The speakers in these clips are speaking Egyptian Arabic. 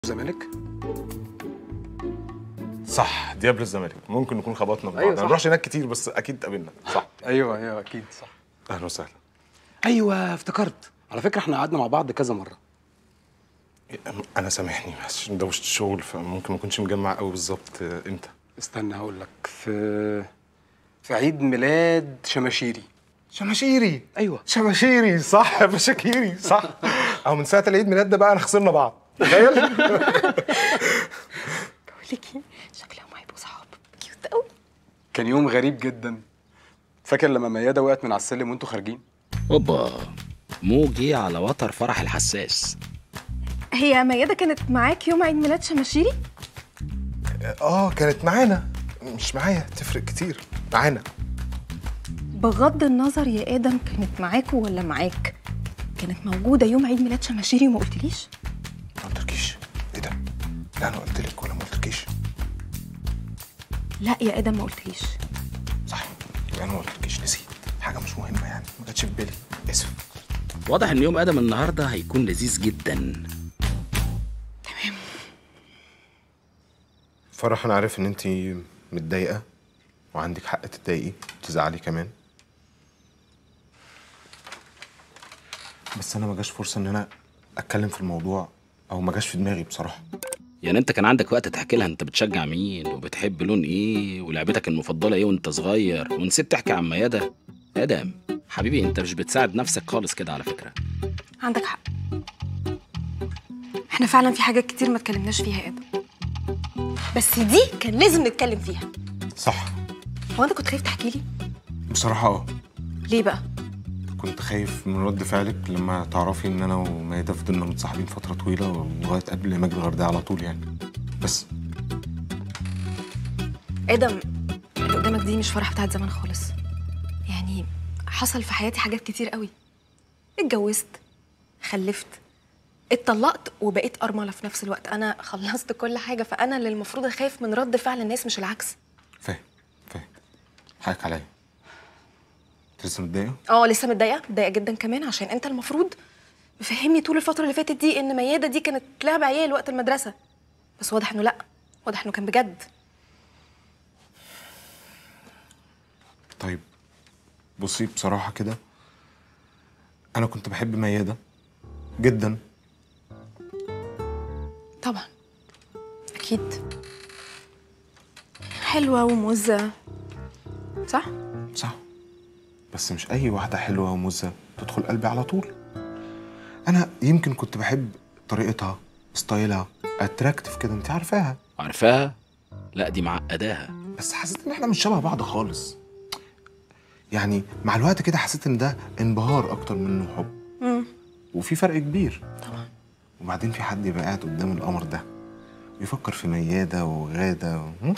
الزمالك صح ديابل الزمالك ممكن نكون خبطنا في بعض أيوة أنا صح. ما بنروحش هناك كتير بس اكيد اتقابلنا صح ايوه ايوه اكيد صح اهلا وسهلا ايوه افتكرت على فكره احنا قعدنا مع بعض كذا مره انا سامحني بس عشان دوشت الشغل فممكن ما اكونش مجمع قوي بالظبط آه، امتى استنى هقول لك في في عيد ميلاد شماشيري شماشيري ايوه شماشيري صح بشاكيري صح او من ساعه العيد ميلاد ده بقى انا خسرنا بعض تخيل بقول لك ايه شكلهم هيبقوا صحاب كيوت قوي كان يوم غريب جدا فاكر لما ميادة وقعت من على السلم وانتوا خارجين اوبا موجي على وتر فرح الحساس هي ميادة كانت معاك يوم عيد ميلاد شماشيري؟ اه كانت معانا مش معايا تفرق كتير معانا بغض النظر يا ادم كانت معاكوا ولا معاك كانت موجودة يوم عيد ميلاد شماشيري وما قلتليش؟ ما قلتلكيش ايه ده لا انا قلت لك ولا ما قلتلكيش لا يا ادم ما قلتليش صح يبقى انا ما قلتلكيش نسيت حاجه مش مهمه يعني ما جاتش في بالي اسف واضح ان يوم ادم النهارده هيكون لذيذ جدا فرح انا عارف ان انت متضايقه وعندك حق تتضايقي وتزعلي كمان بس انا ما جاش فرصه ان انا اتكلم في الموضوع او ما جاش في دماغي بصراحه يعني انت كان عندك وقت تحكي لها انت بتشجع مين وبتحب لون ايه ولعبتك المفضله ايه وانت صغير ونسيت تحكي عن ميادة ادم حبيبي انت مش بتساعد نفسك خالص كده على فكره عندك حق احنا فعلا في حاجات كتير ما اتكلمناش فيها يا ادم بس دي كان لازم نتكلم فيها صح هو انت كنت خايف تحكي لي؟ بصراحه اه ليه بقى؟ كنت خايف من رد فعلك لما تعرفي ان انا وميادة فضلنا متصاحبين فتره طويله لغايه قبل ما اجي الغردقه على طول يعني بس ادم اللي قدامك دي مش فرح بتاعت زمان خالص يعني حصل في حياتي حاجات كتير قوي اتجوزت خلفت اتطلقت وبقيت ارمله في نفس الوقت انا خلصت كل حاجه فانا اللي المفروض اخاف من رد فعل الناس مش العكس فاهم فاهم حقك عليا انت لسه متضايقه اه لسه متضايقه متضايقه جدا كمان عشان انت المفروض مفهمني طول الفتره اللي فاتت دي ان مياده دي كانت لعب عيال وقت المدرسه بس واضح انه لا واضح انه كان بجد طيب بصي بصراحة كده أنا كنت بحب ميادة جدا طبعا اكيد حلوه وموزه صح صح بس مش أي واحدة حلوة ومزة تدخل قلبي على طول أنا يمكن كنت بحب طريقتها ستايلها اتراكتيف كده أنت عارفاها عارفاها لا دي معقداها بس حسيت إن إحنا مش شبه بعض خالص يعني مع الوقت كده حسيت إن ده انبهار أكتر منه حب امم وفي فرق كبير طبعا وبعدين في حد يبقى قاعد قدام القمر ده ويفكر في ميادة وغادة و... هم؟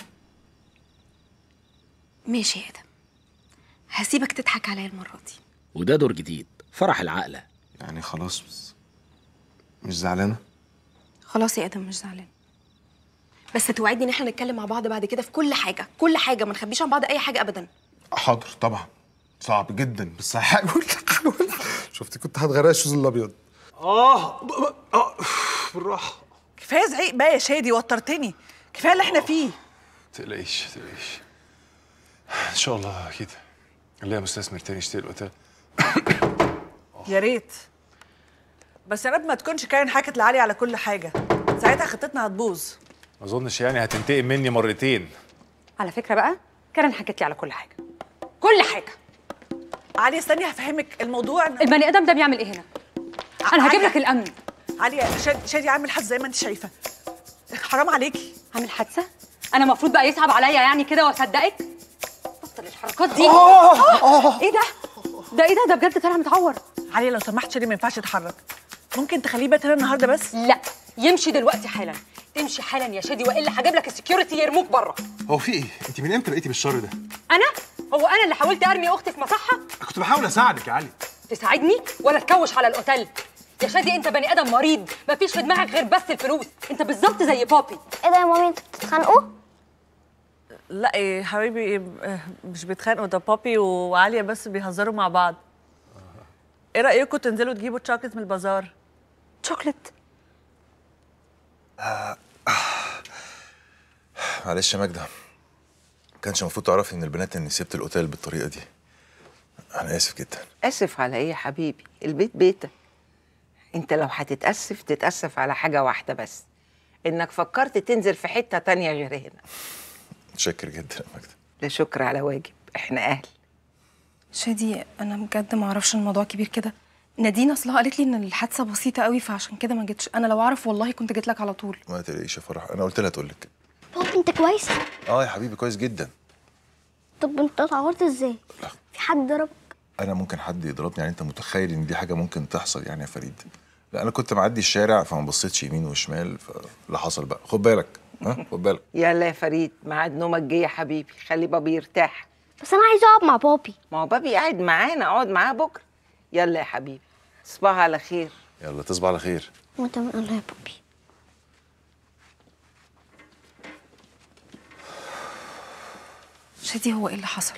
ماشي يا ادم هسيبك تضحك عليا المره دي وده دور جديد فرح العقله يعني خلاص بس مش زعلانة خلاص يا ادم مش زعلان بس توعدني ان احنا نتكلم مع بعض بعد كده في كل حاجه كل حاجه ما نخبيش عن بعض اي حاجه ابدا حاضر طبعا صعب جدا بس هحاول هحاول شفتي كنت هتغرق الشوز الابيض اه ب- ب- اه بالراحه كفايه زعيق بقى يا شادي وترتني كفايه اللي احنا فيه تقلقيش تقلقيش ان شاء الله اكيد نلاقي مستثمر تاني يشتري الاوتيل يا ريت بس يا رب ما تكونش كاين حكت لعلي على كل حاجه ساعتها خطتنا هتبوظ ما اظنش يعني هتنتقم مني مرتين على فكرة بقى كارن حكت لي على كل حاجة كل حاجة علي استني هفهمك الموضوع إن- البني آدم ده بيعمل إيه هنا؟ أنا هجيب لك الأمن علي يا شادي, شادي عامل حد زي ما انت شايفه حرام عليكي عامل حادثة؟ أنا المفروض بقى يصعب عليا يعني كده وأصدقك؟ بطل الحركات دي إيه ده؟ ده إيه ده؟ ده بجد طالع متعور علي لو سمحت شادي ما ينفعش يتحرك ممكن تخليه بيت هنا النهارده بس لا يمشي دلوقتي حالا تمشي حالا يا شادي والا هجيب لك السكيورتي يرموك بره هو في ايه؟ انت من امتى بقيتي بالشر ده؟ انا هو انا اللي حاولت ارمي اختي في مصحه كنت بحاول اساعدك يا علي تساعدني ولا تكوش على الاوتيل يا شادي انت بني ادم مريض مفيش في دماغك غير بس الفلوس انت بالظبط زي بابي ايه ده يا مامي انتوا بتتخانقوا؟ لا يا حبيبي مش بيتخانقوا ده بابي وعاليه بس بيهزروا مع بعض ايه رايكم تنزلوا تجيبوا تشوكلت من البازار شوكليت معلش يا ماجدة كانش المفروض تعرفي ان البنات اني سبت الاوتيل بالطريقه دي انا اسف جدا اسف على ايه يا حبيبي البيت بيتك انت لو هتتاسف تتاسف على حاجه واحده بس انك فكرت تنزل في حته تانية غير هنا متشكر جدا يا ماجدة لا شكر على واجب احنا اهل شادي انا بجد ما اعرفش الموضوع كبير كده نادين اصلها قالت لي ان الحادثه بسيطه قوي فعشان كده ما جيتش انا لو اعرف والله كنت جيت لك على طول ما تقلقيش يا فرح انا قلت لها تقول لك بابا انت كويس اه يا حبيبي كويس جدا طب انت اتعورت ازاي في حد ضربك انا ممكن حد يضربني يعني انت متخيل ان دي حاجه ممكن تحصل يعني يا فريد لا انا كنت معدي الشارع فما بصيتش يمين وشمال فاللي حصل بقى خد بالك ها خد بالك يلا يا فريد ميعاد نومك جه يا حبيبي خلي بابي يرتاح بس انا عايزه اقعد مع بابي ما هو بابي قاعد معانا اقعد معاه بكره يلا يا حبيبي صباح على خير يلا تصبح على خير وانت من الله يا بابي شادي هو ايه اللي حصل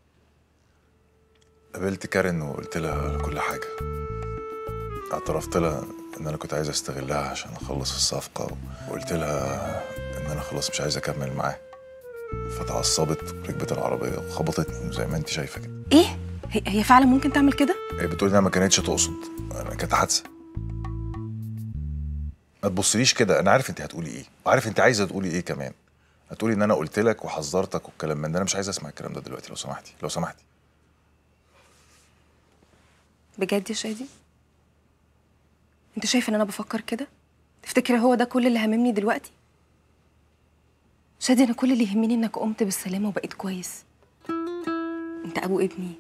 قابلت كارين وقلت لها كل حاجه اعترفت لها ان انا كنت عايز استغلها عشان اخلص الصفقه وقلت لها ان انا خلاص مش عايز اكمل معاه فتعصبت وركبت العربيه وخبطتني زي ما انت شايفه كده ايه هي, هي فعلا ممكن تعمل كده هي بتقول انها ما كانتش تقصد انا كانت حادثه ما تبصليش كده انا عارف انت هتقولي ايه وعارف انت عايزه تقولي ايه كمان هتقولي ان انا قلت لك وحذرتك والكلام من ده انا مش عايز اسمع الكلام ده دلوقتي لو سمحتي لو سمحتي بجد يا شادي انت شايف ان انا بفكر كده تفتكر هو ده كل اللي هاممني دلوقتي شادي انا كل اللي يهمني انك قمت بالسلامه وبقيت كويس انت ابو ابني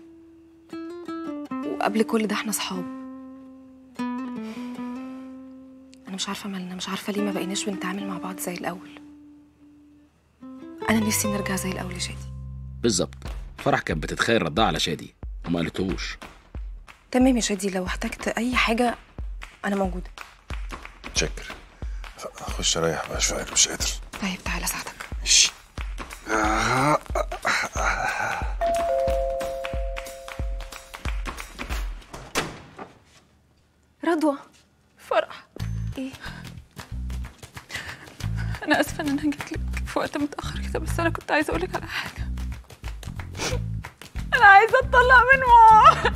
وقبل كل ده احنا صحاب انا مش عارفه مالنا مش عارفه ليه ما بقيناش بنتعامل مع بعض زي الاول انا نفسي نرجع زي الاول يا شادي بالظبط فرح كانت بتتخيل ردها على شادي وما قالتهوش تمام يا شادي لو احتجت اي حاجه انا موجوده متشكر اخش اريح بقى شويه أنا مش قادر طيب تعالى اساعدك ماشي رضوى فرح ايه انا اسفه ان انا جيت لك في وقت متاخر كده بس انا كنت عايزه اقول لك على حاجه انا عايزه اتطلق من ماما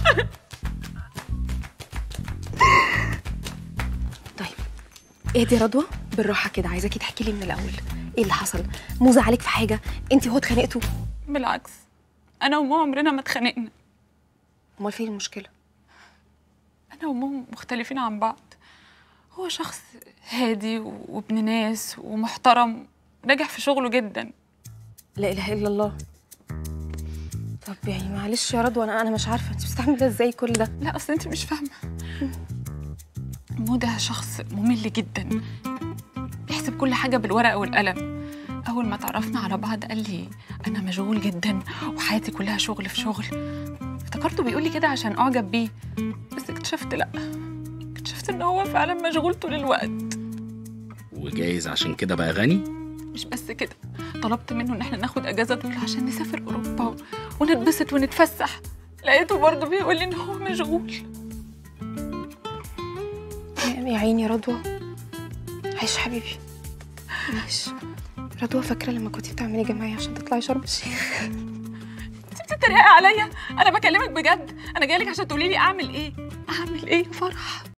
اهدي يا رضوى بالراحه كده عايزاكي تحكي لي من الاول ايه اللي حصل موزة عليك في حاجه انت وهو اتخانقتوا بالعكس انا وماما عمرنا ما اتخانقنا امال فين المشكله انا وماما مختلفين عن بعض هو شخص هادي وابن ناس ومحترم ناجح في شغله جدا لا اله الا الله طب يعني معلش يا رضوى انا انا مش عارفه انت بتستحملي ازاي كل ده لا اصل انت مش فاهمه مو ده شخص ممل جدا بيحسب كل حاجه بالورقه والقلم اول ما تعرفنا على بعض قال لي انا مشغول جدا وحياتي كلها شغل في شغل افتكرته بيقول لي كده عشان اعجب بيه بس اكتشفت لا اكتشفت ان هو فعلا مشغول طول الوقت وجايز عشان كده بقى غني مش بس كده طلبت منه ان احنا ناخد اجازه طويله عشان نسافر اوروبا و... ونتبسط ونتفسح لقيته برضه بيقول لي ان هو مشغول يا يا عيني يا رضوى عيش حبيبي عيش رضوى فاكره لما كنتي بتعملي جمعيه عشان تطلعي شرم الشيخ انت بتتريقي عليا انا بكلمك بجد انا جايلك عشان تقولي لي اعمل ايه اعمل ايه فرح